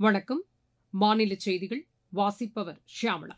வணக்கம் மாநில செய்திகள் வாசிப்பவர் ஷியாமளா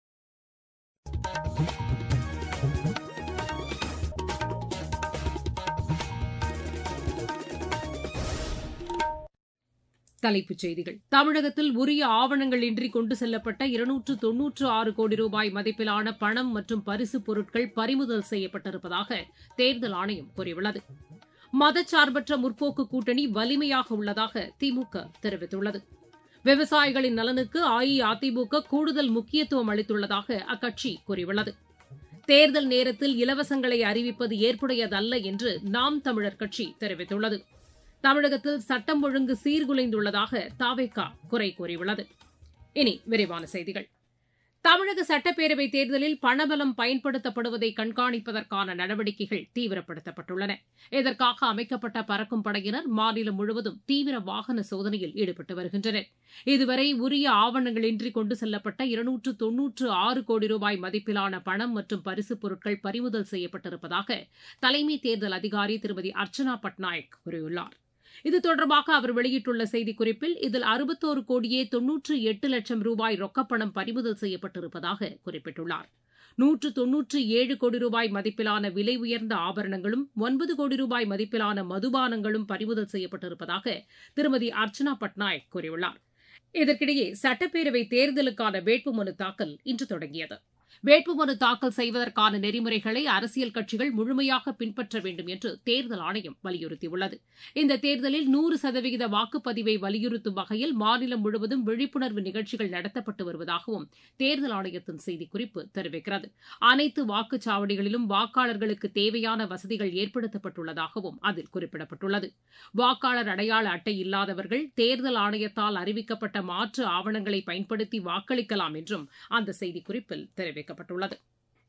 தலைப்புச் செய்திகள் தமிழகத்தில் உரிய ஆவணங்கள் இன்றி கொண்டு செல்லப்பட்ட இருநூற்று தொன்னூற்று ஆறு கோடி ரூபாய் மதிப்பிலான பணம் மற்றும் பரிசுப் பொருட்கள் பறிமுதல் செய்யப்பட்டிருப்பதாக தேர்தல் ஆணையம் கூறியுள்ளது மதச்சார்பற்ற முற்போக்கு கூட்டணி வலிமையாக உள்ளதாக திமுக தெரிவித்துள்ளது விவசாயிகளின் நலனுக்கு அஇஅதிமுக கூடுதல் முக்கியத்துவம் அளித்துள்ளதாக அக்கட்சி கூறியுள்ளது தேர்தல் நேரத்தில் இலவசங்களை அறிவிப்பது ஏற்புடையதல்ல என்று நாம் தமிழர் கட்சி தெரிவித்துள்ளது தமிழகத்தில் சட்டம் ஒழுங்கு சீர்குலைந்துள்ளதாக தாவேகா குறை கூறியுள்ளது இனி விரிவான செய்திகள் தமிழக சட்டப்பேரவைத் தேர்தலில் பணபலம் பயன்படுத்தப்படுவதை கண்காணிப்பதற்கான நடவடிக்கைகள் தீவிரப்படுத்தப்பட்டுள்ளன இதற்காக அமைக்கப்பட்ட பறக்கும் படையினர் மாநிலம் முழுவதும் தீவிர வாகன சோதனையில் ஈடுபட்டு வருகின்றனர் இதுவரை உரிய ஆவணங்களின்றி கொண்டு செல்லப்பட்ட இருநூற்று தொன்னூற்று ஆறு கோடி ரூபாய் மதிப்பிலான பணம் மற்றும் பரிசுப் பொருட்கள் பறிமுதல் செய்யப்பட்டிருப்பதாக தலைமை தேர்தல் அதிகாரி திருமதி அர்ச்சனா பட்நாயக் கூறியுள்ளார் இது தொடர்பாக அவர் வெளியிட்டுள்ள செய்திக்குறிப்பில் இதில் அறுபத்தோரு கோடியே தொன்னூற்று எட்டு லட்சம் ரூபாய் ரொக்கப்பணம் பறிமுதல் செய்யப்பட்டிருப்பதாக குறிப்பிட்டுள்ளார் நூற்று தொன்னூற்று ஏழு கோடி ரூபாய் மதிப்பிலான விலை உயர்ந்த ஆபரணங்களும் ஒன்பது கோடி ரூபாய் மதிப்பிலான மதுபானங்களும் பறிமுதல் செய்யப்பட்டிருப்பதாக திருமதி அர்ச்சனா பட்நாயக் கூறியுள்ளார் இதற்கிடையே சட்டப்பேரவை தேர்தலுக்கான வேட்புமனு தாக்கல் இன்று தொடங்கியது வேட்புமனு தாக்கல் செய்வதற்கான நெறிமுறைகளை அரசியல் கட்சிகள் முழுமையாக பின்பற்ற வேண்டும் என்று தேர்தல் ஆணையம் வலியுறுத்தியுள்ளது இந்த தேர்தலில் நூறு சதவிகித வாக்குப்பதிவை வலியுறுத்தும் வகையில் மாநிலம் முழுவதும் விழிப்புணர்வு நிகழ்ச்சிகள் நடத்தப்பட்டு வருவதாகவும் தேர்தல் ஆணையத்தின் செய்திக்குறிப்பு தெரிவிக்கிறது அனைத்து வாக்குச்சாவடிகளிலும் வாக்காளர்களுக்கு தேவையான வசதிகள் ஏற்படுத்தப்பட்டுள்ளதாகவும் அதில் குறிப்பிடப்பட்டுள்ளது வாக்காளர் அடையாள அட்டை இல்லாதவர்கள் தேர்தல் ஆணையத்தால் அறிவிக்கப்பட்ட மாற்று ஆவணங்களை பயன்படுத்தி வாக்களிக்கலாம் என்றும் அந்த செய்திக்குறிப்பில் தெரிவிக்கப்பட்டுள்ளது தெரிவிக்கப்பட்டுள்ளது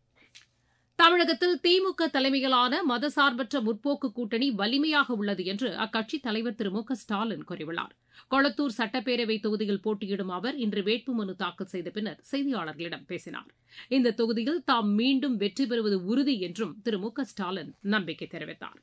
தமிழகத்தில் திமுக தலைமையிலான மதசார்பற்ற முற்போக்கு கூட்டணி வலிமையாக உள்ளது என்று அக்கட்சித் தலைவர் திரு மு க ஸ்டாலின் கூறியுள்ளார் கொளத்தூர் சட்டப்பேரவை தொகுதியில் போட்டியிடும் அவர் இன்று வேட்புமனு தாக்கல் செய்த பின்னர் செய்தியாளர்களிடம் பேசினார் இந்த தொகுதியில் தாம் மீண்டும் வெற்றி பெறுவது உறுதி என்றும் திரு மு க ஸ்டாலின் நம்பிக்கை தெரிவித்தார்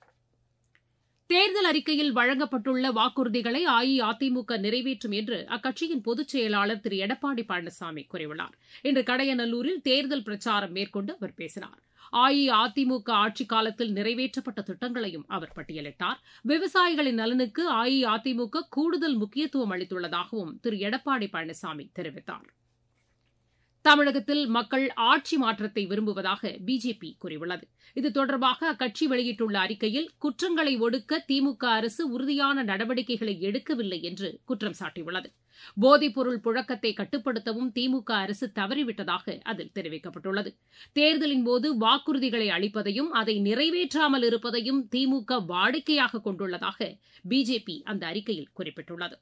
தேர்தல் அறிக்கையில் வழங்கப்பட்டுள்ள வாக்குறுதிகளை அஇஅதிமுக நிறைவேற்றும் என்று அக்கட்சியின் பொதுச் செயலாளர் திரு எடப்பாடி பழனிசாமி கூறியுள்ளார் இன்று கடையநல்லூரில் தேர்தல் பிரச்சாரம் மேற்கொண்டு அவர் பேசினார் அஇஅதிமுக ஆட்சிக் காலத்தில் நிறைவேற்றப்பட்ட திட்டங்களையும் அவர் பட்டியலிட்டார் விவசாயிகளின் நலனுக்கு அஇஅதிமுக கூடுதல் முக்கியத்துவம் அளித்துள்ளதாகவும் திரு எடப்பாடி பழனிசாமி தெரிவித்தார் தமிழகத்தில் மக்கள் ஆட்சி மாற்றத்தை விரும்புவதாக பிஜேபி கூறியுள்ளது இது தொடர்பாக அக்கட்சி வெளியிட்டுள்ள அறிக்கையில் குற்றங்களை ஒடுக்க திமுக அரசு உறுதியான நடவடிக்கைகளை எடுக்கவில்லை என்று குற்றம் சாட்டியுள்ளது போதைப்பொருள் புழக்கத்தை கட்டுப்படுத்தவும் திமுக அரசு தவறிவிட்டதாக அதில் தெரிவிக்கப்பட்டுள்ளது தேர்தலின் போது வாக்குறுதிகளை அளிப்பதையும் அதை நிறைவேற்றாமல் இருப்பதையும் திமுக வாடிக்கையாக கொண்டுள்ளதாக பிஜேபி அந்த அறிக்கையில் குறிப்பிட்டுள்ளது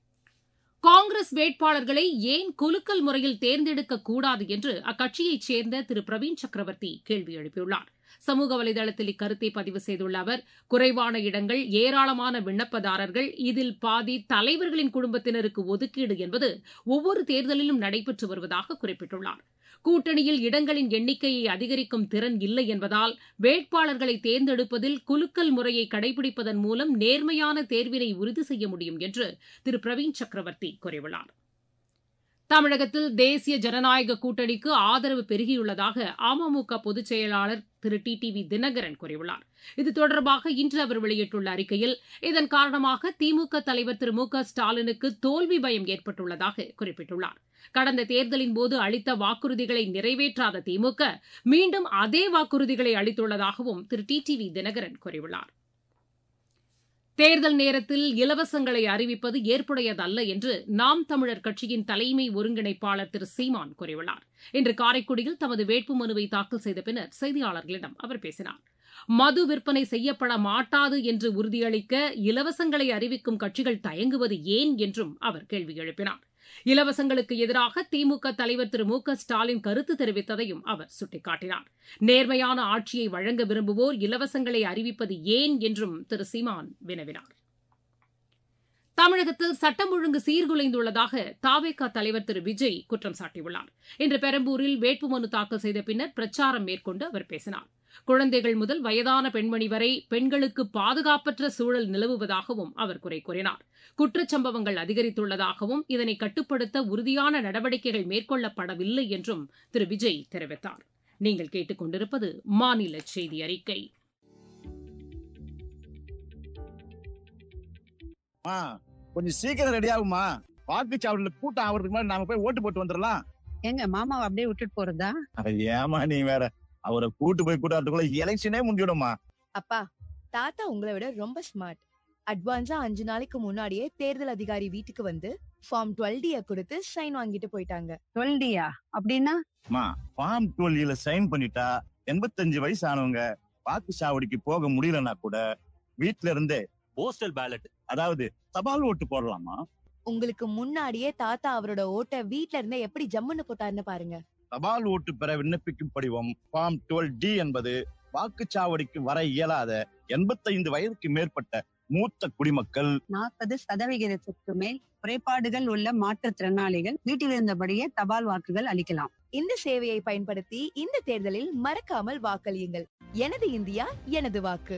காங்கிரஸ் வேட்பாளர்களை ஏன் குலுக்கல் முறையில் தேர்ந்தெடுக்க கூடாது என்று அக்கட்சியைச் சேர்ந்த திரு பிரவீன் சக்கரவர்த்தி கேள்வி எழுப்பியுள்ளார் சமூக வலைதளத்தில் இக்கருத்தை பதிவு செய்துள்ள அவர் குறைவான இடங்கள் ஏராளமான விண்ணப்பதாரர்கள் இதில் பாதி தலைவர்களின் குடும்பத்தினருக்கு ஒதுக்கீடு என்பது ஒவ்வொரு தேர்தலிலும் நடைபெற்று வருவதாக குறிப்பிட்டுள்ளார் கூட்டணியில் இடங்களின் எண்ணிக்கையை அதிகரிக்கும் திறன் இல்லை என்பதால் வேட்பாளர்களை தேர்ந்தெடுப்பதில் குலுக்கல் முறையை கடைபிடிப்பதன் மூலம் நேர்மையான தேர்வினை உறுதி செய்ய முடியும் என்று திரு பிரவீன் சக்கரவர்த்தி கூறியுள்ளார் தமிழகத்தில் தேசிய ஜனநாயக கூட்டணிக்கு ஆதரவு பெருகியுள்ளதாக அமமுக பொதுச் செயலாளர் Thiru T T V Dhinakaran கூறியுள்ளார் இது தொடர்பாக இன்று அவர் வெளியிட்டுள்ள அறிக்கையில் இதன் காரணமாக திமுக தலைவர் திரு மு க ஸ்டாலினுக்கு தோல்வி பயம் ஏற்பட்டுள்ளதாக குறிப்பிட்டுள்ளார் கடந்த தேர்தலின் போது அளித்த வாக்குறுதிகளை நிறைவேற்றாத திமுக மீண்டும் அதே வாக்குறுதிகளை அளித்துள்ளதாகவும் Thiru T T V Dhinakaran கூறியுள்ளார் தேர்தல் நேரத்தில் இலவசங்களை அறிவிப்பது ஏற்புடையதல்ல என்று நாம் தமிழர் கட்சியின் தலைமை ஒருங்கிணைப்பாளர் திரு சீமான் கூறியுள்ளார் இன்று காரைக்குடியில் தமது வேட்புமனுவை தாக்கல் செய்த பின்னர் செய்தியாளர்களிடம் அவர் பேசினார் மது விற்பனை செய்யப்பட மாட்டாது என்று உறுதியளிக்க இலவசங்களை அறிவிக்கும் கட்சிகள் தயங்குவது ஏன் என்றும் அவர் கேள்வி எழுப்பினார் இலவசங்களுக்கு எதிராக திமுக தலைவர் திரு மு க ஸ்டாலின் கருத்து தெரிவித்ததையும் அவர் சுட்டிக்காட்டினார் நேர்மையான ஆட்சியை வழங்க விரும்புவோர் இலவசங்களை அறிவிப்பது ஏன் என்றும் திரு சீமான் வினவினார் தமிழகத்தில் சட்டம் ஒழுங்கு சீர்குலைந்துள்ளதாக தாவேகா தலைவர் திரு விஜய் குற்றம் சாட்டியுள்ளார் இன்று பெரம்பூரில் வேட்புமனு தாக்கல் செய்த பின்னர் பிரச்சாரம் மேற்கொண்டு அவர் பேசினார் குழந்தைகள் முதல் வயதான பெண்மணி வரை பெண்களுக்கு பாதுகாப்பற்ற சூழல் நிலவுவதாகவும் அவர் குறை கூறினார் குற்றச்சம்பவங்கள் அதிகரித்துள்ளதாகவும் இதனை கட்டுப்படுத்த உறுதியான நடவடிக்கைகள் மேற்கொள்ளப்படவில்லை என்றும் திரு விஜய் தெரிவித்தார் நீங்கள் கேட்டுக்கொண்டிருப்பது மாநில செய்தி அறிக்கை ஆ கொஞ்சம் சீக்கிரம் ரெடி ஆகுமா வாக்குச்சாவடியில கூட்டம் ஆகிறதுக்கு முன்னாடி நாம போய் ஓட்டு போட்டு வந்துடலாம் எங்க மாமாவை அப்படியே விட்டுட்டு போறதா அட ஏமா நீ வேற அவரை கூட்டு போய் கூட்டாட்டுக்குள்ள எலெக்ஷனே முடிஞ்சிடுமா அப்பா தாத்தா உங்களை விட ரொம்ப ஸ்மார்ட் அட்வான்ஸா அஞ்சு நாளைக்கு முன்னாடியே தேர்தல் அதிகாரி வீட்டுக்கு வந்து ஃபார்ம் டுவெல் டிய கொடுத்து சைன் வாங்கிட்டு போயிட்டாங்க டுவெல்டியா அப்படின்னா மா ஃபார்ம் டுவெல்ல சைன் பண்ணிட்டா எண்பத்தஞ்சு வயசு ஆனவங்க வாக்குச்சாவடிக்கு போக முடியலன்னா கூட வீட்ல இருந்தே போஸ்டல் பேலட் அதாவது தபால் ஓட்டு போடலாமா உங்களுக்கு முன்னாடியே தாத்தா அவரோட ஓட்டை வீட்ல இருந்தே எப்படி ஜம்முன்னு போட்டாருன்னு பாருங்க தபால் ஓட்டு பெற விண்ணப்பிக்கும் படிவம் ஃபார்ம் டுவெல் டி என்பது வாக்குச்சாவடிக்கு வர இயலாத எண்பத்தைந்து வயதுக்கு மேற்பட்ட மூத்த குடிமக்கள் நாற்பது சதவிகிதத்திற்கு மேல் குறைபாடுகள் உள்ள மாற்றுத்திறனாளிகள் வீட்டில் இருந்தபடியே தபால் வாக்குகள் அளிக்கலாம் இந்த சேவையை பயன்படுத்தி இந்த தேர்தலில் மறக்காமல் வாக்களியுங்கள் எனது இந்தியா எனது வாக்கு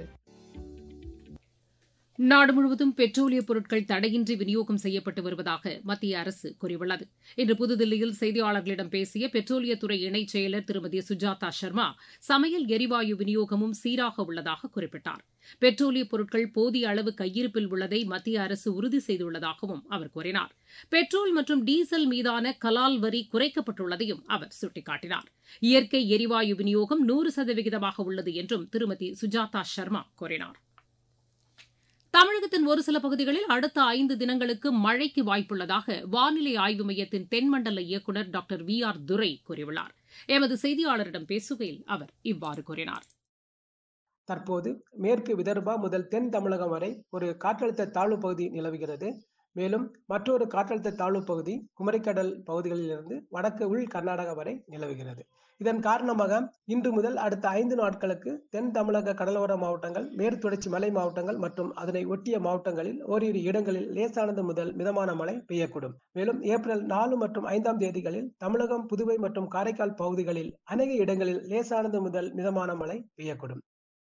நாடு முழுவதும் பெட்ரோலிய பொருட்கள் தடையின்றி விநியோகம் செய்யப்பட்டு வருவதாக மத்திய அரசு கூறியுள்ளது இன்று புதுதில்லியில் செய்தியாளர்களிடம் பேசிய பெட்ரோலியத்துறை இணைச் செயலர் திருமதி சுஜாதா சர்மா சமையல் எரிவாயு விநியோகமும் சீராக உள்ளதாக குறிப்பிட்டார் பெட்ரோலிய பொருட்கள் போதிய அளவு கையிருப்பில் உள்ளதை மத்திய அரசு உறுதி செய்துள்ளதாகவும் அவர் கூறினார் பெட்ரோல் மற்றும் டீசல் மீதான கலால் வரி குறைக்கப்பட்டுள்ளதையும் அவர் சுட்டிக்காட்டினார் இயற்கை எரிவாயு விநியோகம் நூறு சதவிகிதமாக உள்ளது என்றும் திருமதி சுஜாதா சர்மா கூறினார் தமிழகத்தின் ஒரு சில பகுதிகளில் அடுத்த ஐந்து தினங்களுக்கு மழைக்கு வாய்ப்புள்ளதாக வானிலை ஆய்வு மையத்தின் தென்மண்டல இயக்குநர் டாக்டர் வி ஆர் துரை கூறியுள்ளார் எமது செய்தியாளரிடம் பேசுகையில் அவர் இவ்வாறு கூறினார் தற்போது மேற்கு விதர்பா முதல் தென் தமிழகம் வரை ஒரு காற்றழுத்த தாழ்வு பகுதி நிலவுகிறது மேலும் மற்றொரு காற்றழுத்த தாழ்வு பகுதி குமரிக்கடல் பகுதிகளிலிருந்து வடக்கு உள் கர்நாடகா வரை நிலவுகிறது இதன் காரணமாக இன்று முதல் அடுத்த ஐந்து நாட்களுக்கு தென் தமிழக கடலோர மாவட்டங்கள் மேற்குத்தொடர்ச்சி மலை மாவட்டங்கள் மற்றும் அதனை ஒட்டிய மாவட்டங்களில் ஓரிரு இடங்களில் லேசானது முதல் மிதமான மழை பெய்யக்கூடும் மேலும் ஏப்ரல் நாலு மற்றும் ஐந்தாம் தேதிகளில் தமிழகம் புதுவை மற்றும் காரைக்கால் பகுதிகளில் அநேக இடங்களில் லேசானது முதல் மிதமான மழை பெய்யக்கூடும்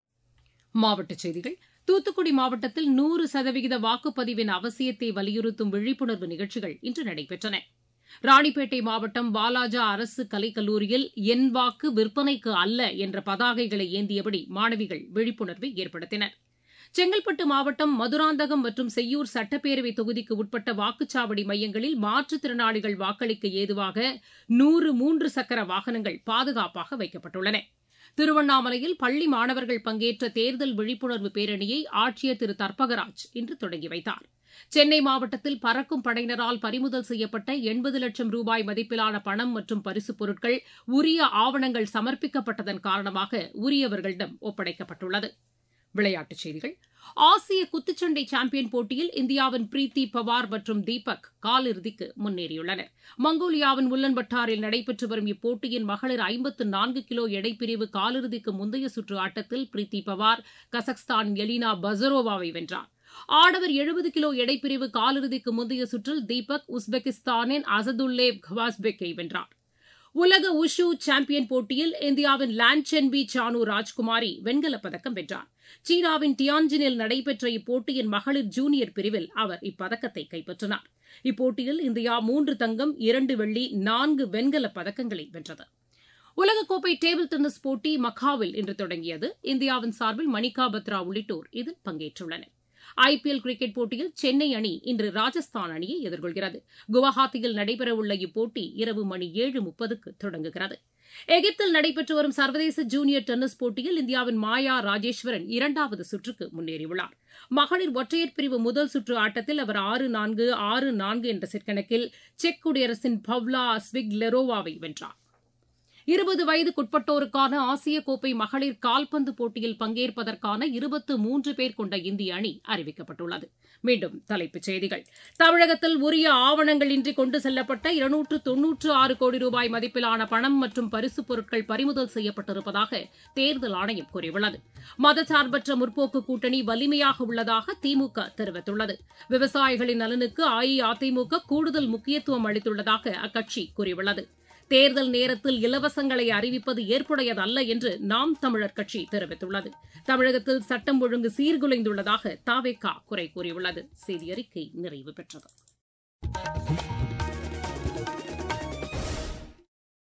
மாவட்டச் செய்திகள் தூத்துக்குடி மாவட்டத்தில் நூறு சதவிகித வாக்குப்பதிவின் அவசியத்தை வலியுறுத்தும் விழிப்புணர்வு நிகழ்ச்சிகள் இன்று நடைபெற்றன ராணிப்பேட்டை மாவட்டம் வாலாஜா அரசு கலைக்கல்லூரியில் என் வாக்கு விற்பனைக்கு அல்ல என்ற பதாகைகளை ஏந்தியபடி மாணவிகள் விழிப்புணர்வை ஏற்படுத்தினர் செங்கல்பட்டு மாவட்டம் மதுராந்தகம் மற்றும் செய்யூர் சட்டப்பேரவை தொகுதிக்கு உட்பட்ட வாக்குச்சாவடி மையங்களில் மாற்றுத்திறனாளிகள் வாக்களிக்க ஏதுவாக நூறு மூன்று சக்கர வாகனங்கள் பாதுகாப்பாக வைக்கப்பட்டுள்ளன திருவண்ணாமலையில் பள்ளி மாணவர்கள் பங்கேற்ற தேர்தல் விழிப்புணர்வு பேரணியை ஆட்சியர் திரு தர்பகராஜ் இன்று தொடங்கி வைத்தார் சென்னை மாவட்டத்தில் பறக்கும் படையினரால் பறிமுதல் செய்யப்பட்ட எண்பது லட்சம் ரூபாய் மதிப்பிலான பணம் மற்றும் பரிசுப் பொருட்கள் உரிய ஆவணங்கள் சமர்ப்பிக்கப்பட்டதன் காரணமாக உரியவர்களிடம் ஒப்படைக்கப்பட்டுள்ளது விளையாட்டுச் செய்திகள் ஆசிய குத்துச்சண்டை சாம்பியன் போட்டியில் இந்தியாவின் பிரீத்தி பவார் மற்றும் தீபக் காலிறுதிக்கு முன்னேறியுள்ளனர் மங்கோலியாவின் உல்லன்பட்டாரில் நடைபெற்று வரும் இப்போட்டியின் மகளிர் ஐம்பத்து நான்கு கிலோ எடைப்பிரிவு காலிறுதிக்கு முந்தைய சுற்று ஆட்டத்தில் பிரீத்தி பவார் கசக்ஸ்தான் எலினா பசரோவாவை வென்றார் ஆடவர் எழுபது கிலோ எடைப்பிரிவு காலிறுதிக்கு முந்தைய சுற்றில் தீபக் உஸ்பெகிஸ்தானின் அசதுல்லேவ் கவாஸ்பெக்கை வென்றார் உலக உஷு சாம்பியன் போட்டியில் இந்தியாவின் லான்சென்பி சானு ராஜ்குமாரி வெண்கலப் பதக்கம் வென்றார் சீனாவின் டியான்ஜினில் நடைபெற்ற இப்போட்டியின் மகளிர் ஜூனியர் பிரிவில் அவர் இப்பதக்கத்தை கைப்பற்றினார் இப்போட்டியில் இந்தியா மூன்று தங்கம் இரண்டு வெள்ளி நான்கு வெண்கலப் பதக்கங்களை வென்றது உலகக்கோப்பை டேபிள் டென்னிஸ் போட்டி மக்காவில் இன்று தொடங்கியது இந்தியாவின் சார்பில் மணிகா பத்ரா உள்ளிட்டோர் இதில் பங்கேற்றுள்ளனர் ஐபிஎல் கிரிக்கெட் போட்டியில் சென்னை அணி இன்று ராஜஸ்தான் அணியை எதிர்கொள்கிறது குவஹாத்தியில் நடைபெறவுள்ள இப்போட்டி இரவு மணி ஏழு முப்பதுக்கு தொடங்குகிறது எகிப்தில் நடைபெற்று வரும் சர்வதேச ஜூனியர் டென்னிஸ் போட்டியில் இந்தியாவின் மாயா ராஜேஸ்வரன் இரண்டாவது சுற்றுக்கு முன்னேறியுள்ளார் மகளிர் ஒற்றையர் பிரிவு முதல் சுற்று ஆட்டத்தில் அவர் ஆறு நான்கு ஆறு நான்கு என்ற செட் கணக்கில் செக் குடியரசின் பவ்லா ஸ்விக்லெரோவாவை வென்றார் இருபது வயதுக்குட்பட்டோருக்கான ஆசிய கோப்பை மகளிர் கால்பந்து போட்டியில் பங்கேற்பதற்கான இருபத்து மூன்று பேர் கொண்ட இந்திய அணி அறிவிக்கப்பட்டுள்ளது மீண்டும் தலைப்புச் செய்திகள் தமிழகத்தில் உரிய ஆவணங்களின்றி கொண்டு செல்லப்பட்ட இருநூற்று தொன்னூற்று ஆறு கோடி ரூபாய் மதிப்பிலான பணம் மற்றும் பரிசுப் பொருட்கள் பறிமுதல் செய்யப்பட்டிருப்பதாக தேர்தல் ஆணையம் கூறியுள்ளது மதசார்பற்ற முற்போக்கு கூட்டணி வலிமையாக உள்ளதாக திமுக தெரிவித்துள்ளது விவசாயிகளின் நலனுக்கு அஇஅதிமுக கூடுதல் முக்கியத்துவம் அளித்துள்ளதாக அக்கட்சி கூறியுள்ளது தேர்தல் நேரத்தில் இலவசங்களை அறிவிப்பது ஏற்புடையதல்ல என்று நாம் தமிழர் கட்சி தெரிவித்துள்ளது தமிழகத்தில் சட்டம் ஒழுங்கு சீர்குலைந்துள்ளதாக தாவேகா குறை கூறியுள்ளது செய்தி அறிக்கை நிறைவு பெற்றது